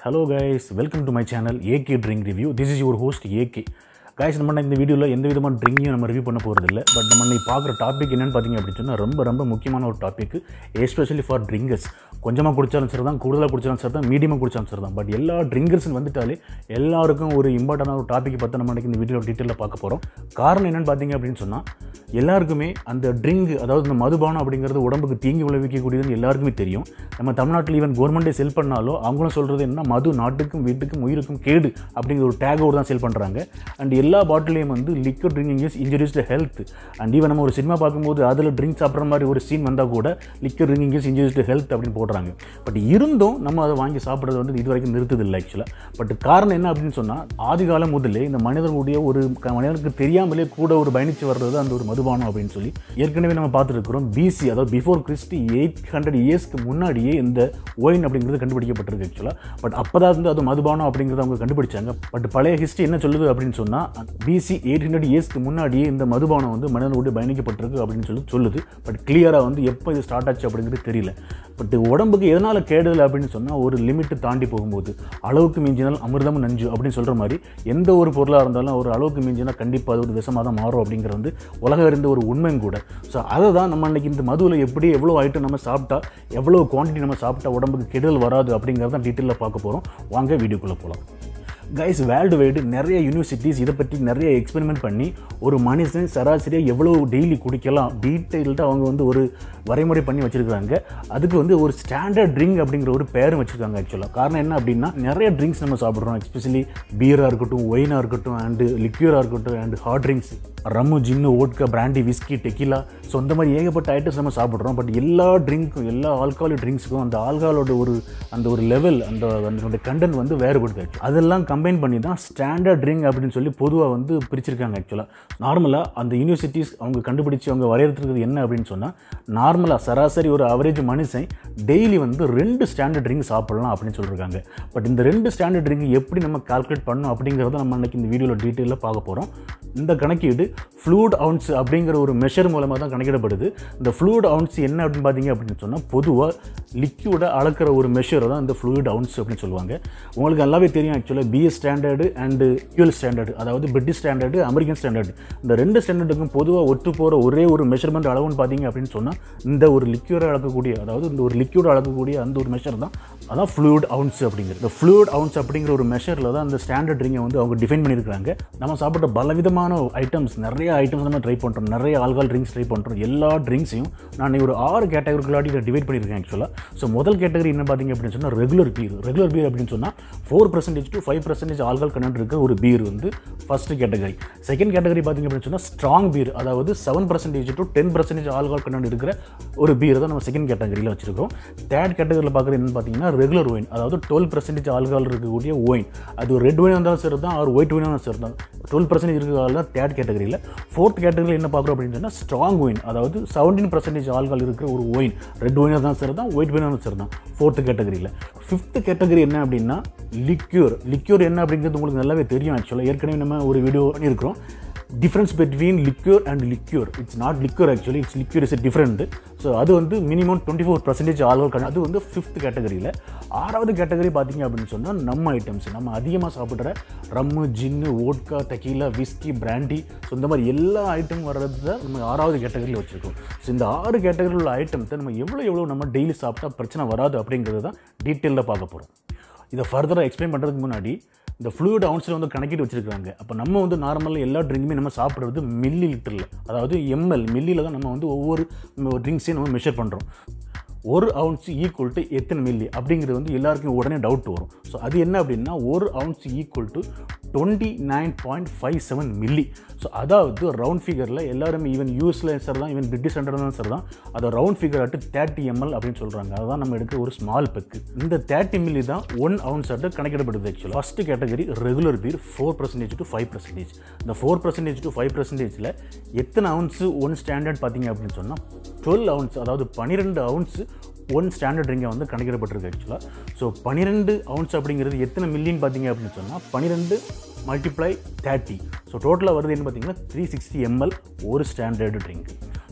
Hello guys welcome to my channel AK drink review this is your host AK guys நம்ம இந்த வீடியோவில் எந்த விதமான ட்ரிங்கையும் நம்ம ரிவ்யூ பண்ண போகிறதில்ல பட் நம்ம இன்னைக்கு பார்க்குற டாபிக் என்னென்னு பார்த்தீங்க அப்படின்னு சொன்னால் ரொம்ப ரொம்ப முக்கியமான ஒரு டாபிக் எஸ்பெஷலி ஃபார் ட்ரிங்கர்ஸ் கொஞ்சமாக குடித்தாலும் சரி தான் கூடுதலாக குடித்தாலும் சரி தான் மீடியமாக குடித்தாலும் சரி தான் பட் எல்லா ட்ரிங்கர்ஸ்னு வந்துட்டாலே எல்லாருக்கும் ஒரு இம்பார்ட்டண்டான ஒரு டாப்பிக்கை பார்த்து நம்ம இன்னைக்கு இந்த வீடியோ டீட்டெயிலில் பார்க்க போகிறோம் காரணம் என்னென்னு பார்த்தீங்க அப்படின்னு சொன்னால் எல்லாருக்குமே அந்த ட்ரிங்க் அதாவது இந்த மதுபானம் அப்படிங்கிறது உடம்புக்கு தீங்கு விளைவிக்கக்கூடியதுன்னு எல்லாருக்குமே தெரியும் நம்ம தமிழ்நாட்டில் ஈவன் கவர்மெண்ட்டே செல் பண்ணாலும் அவங்களும் சொல்கிறது என்ன மது நாட்டுக்கும் வீட்டுக்கும் உயிருக்கும் கேடு அப்படிங்கிற ஒரு டேகோடு தான் செல் பண்ணுறாங்க அண்ட் எல்லா பாட்டிலையும் வந்து liquid drinking is injurious to health and even நம்ம ஒரு சினிமா பார்க்கும்போது அதில் ட்ரிங்க் சாப்பிட்ற மாதிரி ஒரு சீன் வந்தால் கூட liquid drinking is injurious to health அப்படின்னு போடுறாங்க பட் இருந்தும் நம்ம அதை வாங்கி சாப்பிட்றது வந்து இது வரைக்கும் நிறுத்ததில்லை ஆக்சுவலாக பட் காரணம் என்ன அப்படின்னு சொன்னால் ஆதி காலம் முதலே இந்த மனிதர்களுடைய ஒரு க- மனிதனுக்கு தெரியாமலே கூட ஒரு பயணித்து வர்றது அந்த ஒரு மதுபானம் அப்படின்னு சொல்லி ஏற்கனவே நம்ம பார்த்துருக்கிறோம் பிசி அதாவது பிஃபோர் கிறிஸ்டி எயிட் ஹண்ட்ரட் இயர்ஸ்க்கு முன்னாடியே இந்த ஒயின் அப்படிங்கிறது கண்டுபிடிக்கப்பட்டிருக்கு ஆக்சுவலாக பட் அப்போ தான் வந்து அது மதுபானம் அப்படிங்கிறத அவங்க கண்டுபிடிச்சாங்க பட் பழைய ஹிஸ்ட்ரி என்ன சொல்லுது அப்படின்னு சொன்னால் பிசி எயிட் ஹண்ட்ரட் இயர்ஸ்க்கு முன்னாடியே இந்த மதுபானம் வந்து மனிதனோடு பயணிக்கப்பட்டிருக்கு அப்படின்னு சொல்லி சொல்லுது பட் கிளியராக வந்து எப்போ இது ஸ்டார்ட் ஆச்சு அப்படிங்கிறது தெரியல பட் உடம்புக்கு எதனால் கேடுதல் அப்படின்னு சொன்னால் ஒரு லிமிட்டு தாண்டி போகும்போது அளவுக்கு மிஞ்சினால் அமிர்தமும் நஞ்சு அப்படின்னு சொல்கிற மாதிரி எந்த ஒரு பொருளாக இருந்தாலும் ஒரு அளவுக்கு மிஞ்சினா கண்டிப்பாக அது ஒரு விஷமாக தான் மாறும் அப்படிங்கிறது வந்து உலகம் இருந்த ஒரு உண்மையும் கூட ஸோ அதை தான் நம்ம அன்றைக்கி இந்த மதுவில் எப்படி எவ்வளோ ஐட்டம் நம்ம சாப்பிட்டா எவ்வளோ குவான்டிட்டி நம்ம சாப்பிட்டா உடம்புக்கு கெடுதல் வராது அப்படிங்கிறத டீட்டெயிலில் பார்க்க போகிறோம் வாங்க வீடியோக்குள்ளே போகலாம் கைஸ் வேர்ல்டு வைடு நிறைய யூனிவர்சிட்டிஸ் இதை பற்றி நிறைய எக்ஸ்பெரிமெண்ட் பண்ணி ஒரு மனுஷன் சராசரியாக எவ்வளோ டெய்லி குடிக்கலாம் டீட்டெயில்டாக அவங்க வந்து ஒரு வரைமுறை பண்ணி வச்சுருக்காங்க அதுக்கு வந்து ஒரு ஸ்டாண்டர்ட் ட்ரிங்க் அப்படிங்கிற ஒரு பேரும் வச்சுருக்காங்க ஆக்சுவலாக காரணம் என்ன அப்படின்னா நிறைய ட்ரிங்க்ஸ் நம்ம சாப்பிட்றோம் எஸ்பெஷலி பீராக இருக்கட்டும் ஒயினாக இருக்கட்டும் அண்டு லிக்யூராக இருக்கட்டும் and hard drinks rum gin vodka brandy whisky tequila so இந்த மாதிரி ஏகப்பட்ட ஐட்டம்ஸ் நம்ம சாப்பிட்றோம் பட் எல்லா ட்ரிங்க்கும் எல்லா ஆல்கஹாலிக் ட்ரிங்க்ஸுக்கும் அந்த ஆல்கஹாலோட ஒரு அந்த ஒரு லெவல் அந்த அதனுடைய கண்டென்ட் வந்து வேறுபடுது actually. அதெல்லாம் கம்பைன் பண்ணி தான் ஸ்டாண்டர்ட் ட்ரிங்க் அப்படின்னு சொல்லி பொதுவாக வந்து பிரிச்சிருக்காங்க ஆக்சுவலாக நார்மலாக அந்த யூனிவர்சிட்டிஸ் அவங்க கண்டுபிடிச்சு அவங்க வரையறுத்துருக்கிறது என்ன அப்படின்னு சொன்னால் நார்மலாக சராசரி ஒரு அவரேஜ் மனுஷன் டெய்லி வந்து ரெண்டு ஸ்டாண்டர்ட் ட்ரிங்க் சாப்பிடலாம் அப்படின்னு சொல்லியிருக்காங்க பட் இந்த ரெண்டு ஸ்டாண்டர்ட் ட்ரிங்க் எப்படி நம்ம கால்குலேட் பண்ணணும் அப்படிங்கிறத நம்ம அன்றைக்கி இந்த வீடியோவில் டீட்டெயிலாக பார்க்க போகிறோம் இந்த கணக்கீடு ஃப்ளூட் அவுன்ஸ் அப்படிங்கிற ஒரு மெஷர் மூலமாக தான் கணக்கிடப்படுது இந்த ஃப்ளூட் அவுன்ஸ் என்ன அப்படின்னு பார்த்தீங்க அப்படின்னு சொன்னால் பொதுவாக லிக்யூடை அளக்கிற ஒரு மெஷர் தான் இந்த ஃப்ளூயிட் அவுன்ஸ் அப்படின்னு சொல்லுவாங்க உங்களுக்கு நல்லாவே தெரியும் ஆக்சுவலாக BS standard and US standard அதாவது பிரிட்டிஷ் ஸ்டாண்டர்டு அமெரிக்கன் ஸ்டாண்டர்டு இந்த ரெண்டு ஸ்டாண்டர்டுக்கும் பொதுவாக ஒத்து போகிற ஒரே ஒரு மெஷர்மெண்ட் அளவுன்னு பார்த்தீங்க அப்படின்னு சொன்னால் இந்த ஒரு லிக்யூரை அளக்கக்கூடிய அதாவது இந்த ஒரு லிக்யூட் அளக்கக்கூடிய அந்த ஒரு மெஷர் தான் அதான் ஃப்ளூயிட் அவுன்ஸ் அப்படிங்கிறது இந்த ஃப்ளூயிட் அவுன்ஸ் அப்படிங்கிற ஒரு மெஷரில் தான் அந்த ஸ்டாண்டர்ட் ட்ரிங்கை வந்து அவங்க டிஃபைன் பண்ணியிருக்காங்க நம்ம சாப்பிட்ற பலவிதமான ஐட்டம்ஸ் நிறைய ஐட்டம்ஸ் நம்ம ட்ரை பண்ணுறோம் நிறைய ஆல்கால் ட்ரிங்க்ஸ் ட்ரை பண்ணுறோம் எல்லா ட்ரிங்க்ஸையும் நான் ஒரு ஆறு கேட்டகரிக்குள்ளாடி இதை டிவைட் பண்ணியிருக்கேன் ஆக்சுவலாக ஸோ முதல் கேட்டகரி என்ன பார்த்தீங்க அப்படின்னு சொன்னால் ரெகுலர் பீர் ரெகுலர் பீர் அப்படின்னு சொன்னால் four percentage to five percentage alcohol content இருக்கிற ஒரு பீர் வந்து ஃபஸ்ட்டு கேட்டகரி செகண்ட் கேட்டகரி பார்த்தீங்க அப்படின்னு சொன்னால் ஸ்ட்ராங் பீர் அதாவது seven percentage to ten percentage alcohol content இருக்கிற ஒரு பீர் தான் நம்ம செகண்ட் கேட்டகரியில் வச்சிருக்கோம் தேர்ட் கேட்டகரியில் பார்க்குறது என்னன்னு பார்த்தீங்கன்னா ரெகுலர் ஒயின் அதாவது டுவெல் பர்சன்டேஜ் ஆல்கால் இருக்கக்கூடிய ஒயின் அது ரெட் ஒயின் இருந்தாலும் சரி தான் ஆர் ஒயிட் ஒயினாக சரி தான் டுவெல் பர்சன்டேஜ் இருக்கிறதால தான் தேர்ட் கேட்டகரியில் ஃபோர்த் கேட்டகரியில் என்ன பார்க்குறோம் அப்படின்னு சொன்னால் ஸ்ட்ராங் ஒயின் அதாவது செவன்டீன் பர்சன்டேஜ் ஆல்கால் இருக்கிற ஒரு ஒயின் ரெட் ஒயினாக தான் சரி தான் ஒயிட் ஒயினாக சரி தான் ஃபோர்த்து கேட்டகரியில் ஃபிஃப்த்து கேட்டகரி என்ன அப்படின்னா லிக்யூர் லிக்யூர் என்ன அப்படிங்கிறது உங்களுக்கு நல்லாவே தெரியும் ஆக்சுவலாக ஏற்கனவே நம்ம ஒரு வீடியோ பண்ணியிருக்கிறோம் difference between liquor and liqueur it's not liquor actually it's liqueur is different so அது வந்து minimum twenty four percentage alcohol அது வந்து ஃபிஃப்த் கேட்டகரியில் ஆறாவது கேட்டகரி பார்த்தீங்க அப்படின்னு சொன்னால் நம்ம ஐட்டம்ஸ் நம்ம அதிகமாக சாப்பிட்ற rum gin vodka tequila whisky brandy so இந்த மாதிரி எல்லா ஐட்டம் வர்றது தான் நம்ம ஆறாவது கேட்டகரியில் வச்சுருக்கோம் ஸோ இந்த ஆறு கேட்டகரியில் உள்ள ஐட்டம்ஸை நம்ம எவ்வளோ எவ்வளோ நம்ம டெய்லி சாப்பிட்டா பிரச்சனை வராது அப்படிங்கிறது தான் டீட்டெயிலில் பார்க்க போகிறோம் இதை ஃபர்தராக எக்ஸ்பிளைன் பண்ணுறதுக்கு முன்னாடி இந்த ஃப்ளூயிட் அவுன்ஸில் வந்து கணக்கிட்டு வச்சிருக்காங்க அப்போ நம்ம வந்து நார்மலாக எல்லா ட்ரிங்குமே நம்ம சாப்பிட்றது மில்லி லிட்டரில் அதாவது எம்எல் மில்லியில் தான் நம்ம வந்து ஒவ்வொரு ட்ரிங்க்ஸையும் நம்ம மெஷர் பண்ணுறோம் ஒரு அவுன்ஸ் ஈக்குவல் டு எத்தனை மில்லி அப்படிங்கிறது வந்து எல்லாருக்கும் உடனே டவுட் வரும் ஸோ அது என்ன அப்படின்னா ஒரு ounce equal to twenty nine point five seven milli so அதாவது ரவுண்ட் ஃபிகரில் எல்லாருமே ஈவன் யூஎஸில் சார் தான் ஈவன் பிரிட்டிஷ் சென்டர் தான் சார் தான் அதை ரவுண்ட் ஃபிகர் ஆட்டு தேர்ட்டி எம்எல் அப்படின்னு சொல்கிறாங்க அதுதான் நம்ம எடுக்கிற ஒரு ஸ்மால் பெக்கு இந்த தேர்ட்டி மில்லி தான் ஒன் அவுன்ஸ் ஆட்டு கணக்கிடப்படுது ஆக்சுவலாக first category regular beer four percentage to five percentage இந்த ஃபோர் பர்சன்டேஜ் டு ஃபைவ் பர்சன்டேஜில் எத்தனை அவுன்ஸு ஒன் ஸ்டாண்டர்ட் பார்த்தீங்க அப்படின்னு சொன்னால் டுவெல் அவுன்ஸ் அதாவது பன்னிரெண்டு அவுன்ஸ் ஒன் ஸ்டாண்டர்ட் ரிங்கை வந்து கணக்கிடப்பட்டிருக்கு ஆக்சுவலாக ஸோ பன்னிரெண்டு அவுன்ஸ் அப்படிங்கிறது எத்தனை மில்லியன் பார்த்தீங்க அப்படின்னு சொன்னால் பன்னிரெண்டு மல்டிப்ளை தேர்ட்டி ஸோ டோட்டலாக வருது என்ன பார்த்தீங்கன்னா த்ரீ சிக்ஸ்டி எம்எல் ஒரு ஸ்டாண்டர்டு ட்ரிங்க்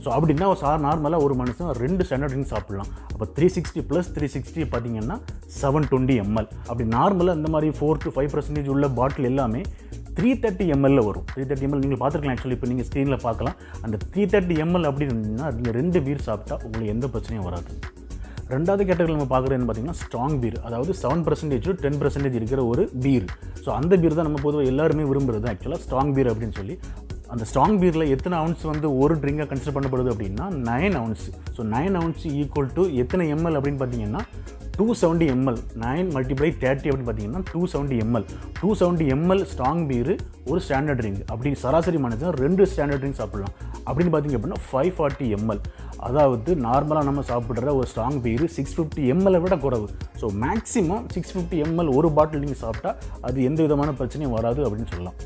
ஸோ அப்படின்னா சார் நார்மலாக ஒரு மனுஷன் ரெண்டு ஸ்டாண்டர்ட் ட்ரிங்க் சாப்பிட்லாம் அப்போ three sixty plus three sixty பார்த்தீங்கன்னா செவன் டுவெண்ட்டி எம்எல் அப்படி நார்மலாக இந்த மாதிரி ஃபோர் டு ஃபைவ் பர்சன்டேஜ் உள்ள பாட்டில் எல்லாமே த்ரீ தேர்ட்டி எம்எல்ல வரும் த்ரீ தேர்ட்டி எம்எல் நீங்கள் பார்த்துருக்கலாம் ஆக்சுவலி இப்போ நீங்கள் ஸ்க்ரீனில் பார்க்கலாம் அந்த த்ரீ தேர்ட்டி எம்எல் அப்படின்னா நீங்கள் ரெண்டு பீர் சாப்பிட்டா உங்களுக்கு எந்த பிரச்சனையும் வராது ரெண்டாவது கேட்டகரி நம்ம பார்க்குறதுன்னு பார்த்தீங்கன்னா ஸ்ட்ராங் பீர் அதாவது செவன் பர்சன்டேஜ் டென் பர்சன்டேஜ் இருக்கிற ஒரு பீர் ஸோ அந்த பீர் தான் நம்ம பொதுவாக எல்லாருமே விரும்புறது ஆக்சுவலாக ஸ்ட்ராங் பீர் அப்படின்னு சொல்லி அந்த ஸ்ட்ராங் பீரில் எத்தனை அவுன்ஸ் வந்து ஒரு ட்ரிங்காக கன்சிடர் பண்ணப்படுது அப்படின்னா nine ounce so nine ounce equal to எத்தனை எம்எல் அப்படின்னு பார்த்தீங்கன்னா two seventy ML nine multiply thirty அப்படின்னு பார்த்தீங்கன்னா two seventy ML two seventy ML strong beer ஒரு ஸ்டாண்டர்ட் ட்ரிங்க் அப்படி சராசரி மனுஷன் ரெண்டு ஸ்டாண்டர்ட் ட்ரிங்க் சாப்பிடலாம் அப்படின்னு பார்த்தீங்க அப்படின்னா ஃபைவ் ஃபார்ட்டி எம்எல் அதாவது நார்மலாக நம்ம சாப்பிட்ற ஒரு ஸ்ட்ராங் பீர் சிக்ஸ் ஃபிஃப்டி எம்எல்லை விட குறைவு so maximum six fifty ML ஒரு பாட்டில் நீங்கள் சாப்பிட்டா அது எந்த விதமான பிரச்சனையும் வராது அப்படின்னு சொல்லலாம்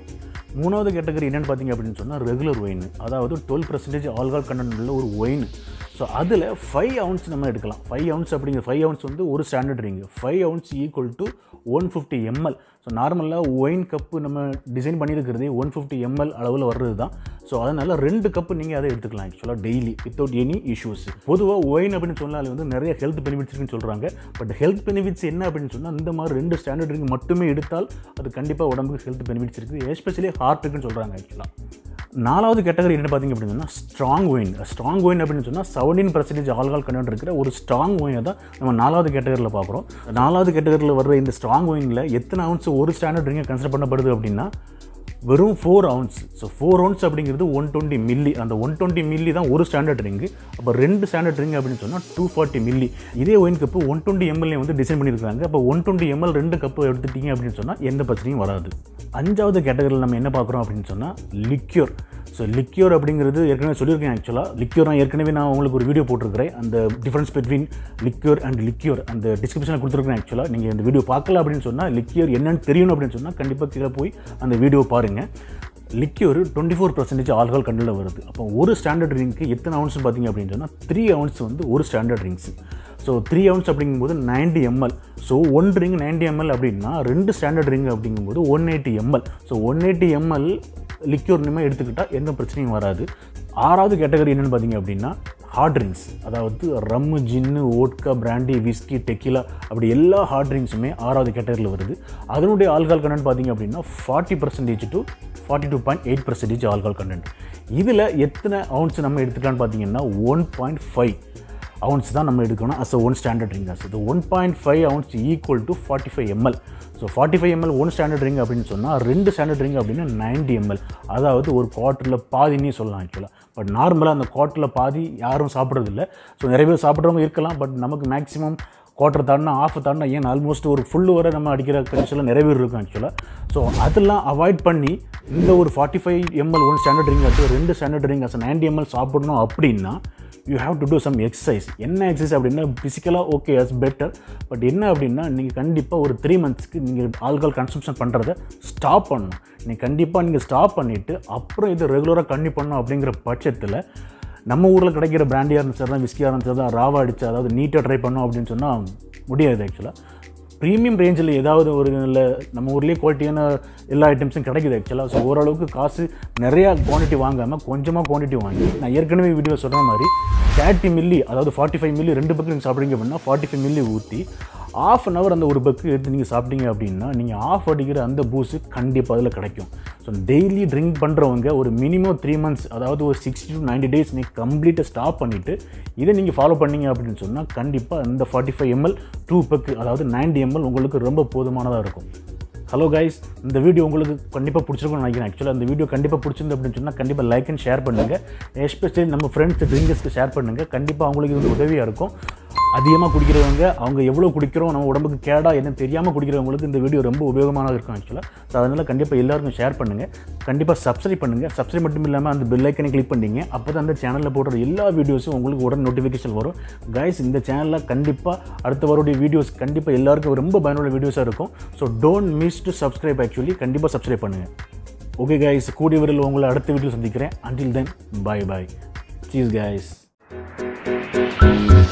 மூணாவது கேட்டகரி என்னென்னு பார்த்தீங்க அப்படின்னு சொன்னால் ரெகுலர் ஒயின் அதாவது டுவெல் பர்சன்டேஜ் ஆல்கால் கண்டென்ட் உள்ள ஒரு ஒயின் ஸோ அதில் ஃபைவ் அவுன்ஸ் நம்ம எடுக்கலாம் ஃபைவ் அவுன்ஸ் அப்படிங்கிற ஃபைவ் அவுன்ஸ் வந்து ஒரு standard drink five ounce equal to one fifty ML so நார்மலாக ஒயின் கப்பு நம்ம டிசைன் பண்ணியிருக்கிறதே ஒன் ஃபிஃப்டி எம்எல் அளவில் வர்றது தான் ஸோ அதனால் ரெண்டு கப்பு நீங்கள் அதை எடுத்துக்கலாம் ஆக்சுவலாக டெய்லி வித்தவுட் எனி இஷ்யூஸ் பொதுவாக ஒயின் அப்படின்னு சொன்னாலே வந்து நிறைய ஹெல்த் பெனிஃபிட்ஸ் இருக்குன்னு சொல்கிறாங்க பட் ஹெல்த் பெனிஃபிட்ஸ் என்ன அப்படின்னு சொன்னால் இந்த மாதிரி ரெண்டு ஸ்டாண்டர்ட் ரிங் மட்டுமே எடுத்தால் அது கண்டிப்பாக உடம்புக்கு ஹெல்த் பெனிஃபிட்ஸ் இருக்குது எஸ்பெஷலி ஹார்ட்டுக்குன்னு சொல்கிறாங்க ஆக்சுவலாக நாலாவது கேட்டகரி என்ன பார்த்தீங்க அப்படின்னு சொன்னால் ஸ்ட்ராங் ஒயின் ஸ்ட்ராங் ஒயின் அப்படின்னு சொன்னால் செவன்டீன் பர்சன்டேஜ் ஆல்கால் கண்டென்ட் இருக்கிற ஒரு ஸ்ட்ராங் ஒயினை தான் நம்ம நாலாவது கேட்டகரியில் பார்க்குறோம் நாலாவது கேட்டகரியில் வர்ற இந்த ஸ்ட்ராங் ஒயினில் எத்தனை அவுன்ஸ் ஒரு ஸ்டாண்டர்ட் ட்ரிங்கை கன்சிடர் பண்ணப்படுது அப்படின்னா வெறும் four ounce so four ounce அப்படிங்கிறது ஒன் டுவெண்ட்டி மில்லி அந்த ஒன் டுவெண்ட்டி மில்லி தான் ஒரு ஸ்டாண்டர்ட் ரிங்கு அப்போ ரெண்டு ஸ்டாண்டர்ட் ரிங் அப்படின்னு சொன்னால் டூ ஃபார்ட்டி மில்லி இதே ஒயின் கப்பு ஒன் டுவெண்ட்டி எம்எல்ஏ வந்து டிசைன் பண்ணியிருக்காங்க அப்போ ஒன் டுவெண்ட்டி எம்எல் ரெண்டு கப்பு எடுத்துட்டீங்க அப்படின்னு சொன்னால் எந்த பிரச்சனையும் வராது அஞ்சாவது கேட்டகரியில் நம்ம என்ன பார்க்குறோம் அப்படின்னு சொன்னால் லிக்யூர் ஸோ லிக்யூர் அப்படிங்கிறது ஏற்கனவே சொல்லியிருக்கேன் ஆக்சுவலாக லிக்யூர் நான் ஏற்கனவே நான் உங்களுக்கு ஒரு வீடியோ போட்டிருக்கிறேன் அந்த difference between liquor and liqueur அந்த டிஸ்கிரிப்ஷனில் கொடுத்துருக்கேன் ஆக்சுவலாக நீங்கள் இந்த வீடியோ பார்க்கல அப்படின்னு சொன்னால் லிக்யூர் என்னன்னு தெரியணும் அப்படின்னு சொன்னால் கண்டிப்பாக கீழே போய் அந்த வீடியோ பாருங்கள் liqueur twenty four percentage alcohol கண்டில் வருது அப்போ ஒரு ஸ்டாண்டர்ட் ரிங்க்கு எத்தனை அவுன்ஸ் பார்த்தீங்க அப்படின்னு சொன்னால் த்ரீ அவுன்ஸ் வந்து ஒரு standard drinks so three ounce அப்படிங்கும்போது ninety ML so one drink ninety ML அப்படின்னா ரெண்டு ஸ்டாண்டர்ட் ரிங் அப்படிங்கும்போது one eighty ML so one eighty ML liqueur இனிமேல் எடுத்துக்கிட்டால் எந்த பிரச்சனையும் வராது ஆறாவது கேட்டகரி என்னென்னு பார்த்தீங்க அப்படின்னா ஹார்ட் ட்ரிங்க்ஸ் அதாவது rum gin vodka brandy whisky tequila அப்படி எல்லா ஹார்ட் ட்ரிங்க்ஸுமே ஆறாவது கேட்டகரியில் வருது அதனுடைய ஆல்கால் கண்டென்ட் பார்த்தீங்க அப்படின்னா forty percentage to forty two point eight percentage alcohol content இதில் எத்தனை அவுன்ஸ் நம்ம எடுத்துக்கலாம்னு பார்த்தீங்கன்னா ஒன் பாயிண்ட் ஃபைவ் அவுன்ஸ் தான் நம்ம எடுக்கணும் as a one standard drink as இது one point five ounce equal to forty five ML so forty five ML one standard drink அப்படின்னு சொன்னால் ரெண்டு ஸ்டாண்டர்ட் ரிங் அப்படின்னா நைன்டி எம்எல் அதாவது ஒரு குவார்ட்டரில் பாதினே சொல்லலாம் ஆக்சுவலாக பட் நார்மலாக அந்த குவார்ட்டரில் பாதி யாரும் சாப்பிட்றதில்ல ஸோ நிறைய பேர் சாப்பிட்றவங்க இருக்கலாம் பட் நமக்கு மேக்ஸிமம் குவார்ட்டர் தாண்டினா ஆஃப் தாண்டினா ஏன் ஆல்மோஸ்ட் ஒரு ஃபுல் வரை நம்ம அடிக்கிற கண்டிஷனில் நிறைய பேர் இருக்கும் ஆக்சுவலாக ஸோ அதெல்லாம் அவாய்ட் பண்ணி இந்த ஒரு forty five ML one standard drink அடுத்து ரெண்டு standard drink as ninety ML சாப்பிடணும் அப்படின்னா you have to do some exercise என்ன எக்ஸசைஸ் அப்படின்னா ஃபிசிக்கலாக ஓகே அஸ் பெட்டர் பட் என்ன அப்படின்னா நீங்கள் கண்டிப்பாக ஒரு த்ரீ மந்த்ஸ்க்கு நீங்கள் ஆல்கஹால் கன்சம்ஷன் பண்ணுறத ஸ்டாப் பண்ணணும் நீங்கள் கண்டிப்பாக நீங்கள் ஸ்டாப் பண்ணிவிட்டு அப்புறம் இது ரெகுலராக கண்டினியூ பண்ணணும் அப்படிங்கிற பட்சத்தில் நம்ம ஊரில் கிடைக்கிற பிராண்டியாக இருந்துச்சு தான் விஸ்கியாக இருந்துச்சு தான் ராவா அடிச்சு அதாவது நீட்டாக ட்ரை பண்ணோம் அப்படின்னு சொன்னால் முடியாது ஆக்சுவலாக ப்ரீமியம் ரேஞ்சில் ஏதாவது ஒரு நல்ல நம்ம ஊர்லேயே குவாலிட்டியான எல்லா ஐட்டம்ஸும் கிடைக்குது ஆக்சுவலாக ஸோ ஓரளவுக்கு காசு நிறையா குவான்டிட்டி வாங்காமல் கொஞ்சமாக குவான்டிட்டி வாங்கி நான் ஏற்கனவே வீடியோ சொல்கிற மாதிரி தேர்ட்டி மில்லி அதாவது ஃபார்ட்டி ஃபைவ் மில்லி ரெண்டு பக்கம் நீங்கள் சாப்பிட்றீங்க அப்படின்னா ஃபார்ட்டி ஃபைவ் மில்லி ஊற்றி ஆஃப் அன் ஹவர் அந்த ஒரு பக்கு எடுத்து நீங்கள் சாப்பிட்டீங்க அப்படின்னா நீங்கள் ஆஃப் அடிக்கிற அந்த பூஸு கண்டிப்பாக அதில் கிடைக்கும் ஸோ டெய்லி ட்ரிங்க் பண்ணுறவங்க ஒரு மினிமம் த்ரீ மந்த்ஸ் அதாவது ஒரு சிக்ஸ்டி டு நைன்டி டேஸ் நீங்கள் கம்ப்ளீட்டாக ஸ்டாப் பண்ணிவிட்டு இதை நீங்கள் ஃபாலோ பண்ணீங்க அப்படின்னு சொன்னால் கண்டிப்பாக அந்த ஃபார்ட்டி ஃபைவ் எம்எல் டூ பக்கு அதாவது நைன்டி எம்எல் உங்களுக்கு ரொம்ப போதுமானதாக இருக்கும் ஹலோ கைஸ் இந்த வீடியோ உங்களுக்கு கண்டிப்பாக பிடிச்சிருக்கும்னு நினைக்கிறேன் ஆக்சுவலாக இந்த வீடியோ கண்டிப்பாக பிடிச்சிருந்து அப்படின்னு சொன்னால் கண்டிப்பாக லைக் அண்ட் ஷேர் பண்ணுங்கள் எஸ்பெஷலி நம்ம ஃப்ரெண்ட்ஸ் ட்ரிங்கர்ஸ்க்கு ஷேர் பண்ணுங்கள் கண்டிப்பாக அவங்களுக்கு இது உதவியாக இருக்கும் அதிகமாக குடிக்கிறவங்க அவங்க எவ்வளோ குடிக்கிறோம் நம்ம உடம்புக்கு கேடா என்ன தெரியாமல் குடிக்கிறவங்களுக்கு இந்த வீடியோ ரொம்ப உபயோகமானதாக இருக்கும் ஆக்சுவலாக ஸோ அதனால் கண்டிப்பாக எல்லாருக்கும் ஷேர் பண்ணுங்கள் கண்டிப்பாக சப்ஸ்கிரைப் பண்ணுங்கள் சப்ஸ்கிரைப் மட்டும் இல்லாமல் அந்த பெல் ஐக்கனை கிளிக் பண்ணிங்க அப்போ தான் அந்த சேனலில் போடுற எல்லா வீடியோஸும் உங்களுக்கு உடனே நோட்டிஃபிகேஷன் வரும் கைஸ் இந்த சேனலில் கண்டிப்பாக அடுத்த வரக்கூடிய வீடியோஸ் கண்டிப்பாக எல்லாருக்கும் ரொம்ப பயனுள்ள வீடியோஸாக இருக்கும் so don't miss to subscribe actually கண்டிப்பாக சப்ஸ்கிரைப் பண்ணுங்கள் ஓகே கைஸ் கூடிய விரைவில் உங்களை அடுத்த வீடியோ சந்திக்கிறேன் அன்டில் தென் பாய் பாய் சீஸ் கைஸ்